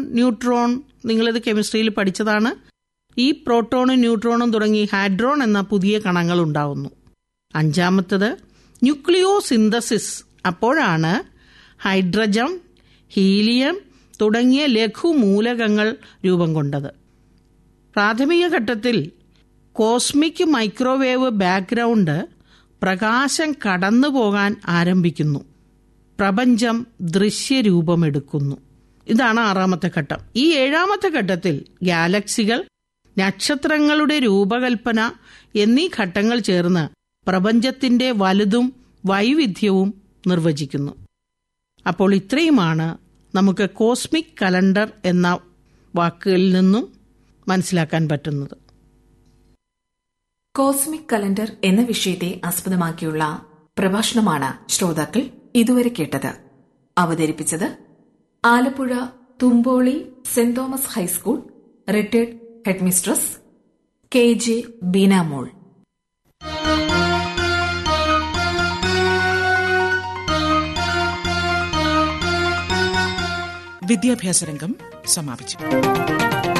neutron നിങ്ങളിത് കെമിസ്ട്രിയിൽ പഠിച്ചതാണ് ഈ പ്രോട്ടോണും ന്യൂട്രോണും തുടങ്ങി ഹാഡ്രോൺ എന്ന പുതിയ കണങ്ങൾ ഉണ്ടാവുന്നു അഞ്ചാമത്തത് ന്യൂക്ലിയോ സിന്തസിസ് അപ്പോഴാണ് ഹൈഡ്രജൻ ഹീലിയം തുടങ്ങിയ ലഘുമൂലകങ്ങൾ രൂപം കൊണ്ടത് പ്രാഥമിക ഘട്ടത്തിൽ കോസ്മിക് മൈക്രോവേവ് ബാക്ക്ഗ്രൗണ്ട് പ്രകാശം കടന്നു പോകാൻ ആരംഭിക്കുന്നു പ്രപഞ്ചം ദൃശ്യരൂപമെടുക്കുന്നു ഇതാണ് ആറാമത്തെ ഘട്ടം ഈ ഏഴാമത്തെ ഘട്ടത്തിൽ ഗാലക്സികൾ നക്ഷത്രങ്ങളുടെ രൂപകൽപ്പന എന്നീ ഘട്ടങ്ങൾ ചേർന്ന് പ്രപഞ്ചത്തിന്റെ വലുതും വൈവിധ്യവും നിർവചിക്കുന്നു അപ്പോൾ ഇത്രയുമാണ് നമുക്ക് കോസ്മിക് കലണ്ടർ എന്ന വാക്കുകളിൽ നിന്നും മനസ്സിലാക്കാൻ പറ്റുന്നത് കോസ്മിക് കലണ്ടർ എന്ന വിഷയത്തെ ആസ്പദമാക്കിയുള്ള പ്രഭാഷണമാണ് ശ്രോതാക്കൾ ഇതുവരെ കേട്ടത് അവതരിപ്പിച്ചത് Alappuzha Thumpoly saint Thomas high school retired headmistress K J Beenamol വിദ്യാഭ്യാസ രംഗം സമാപിച്ചു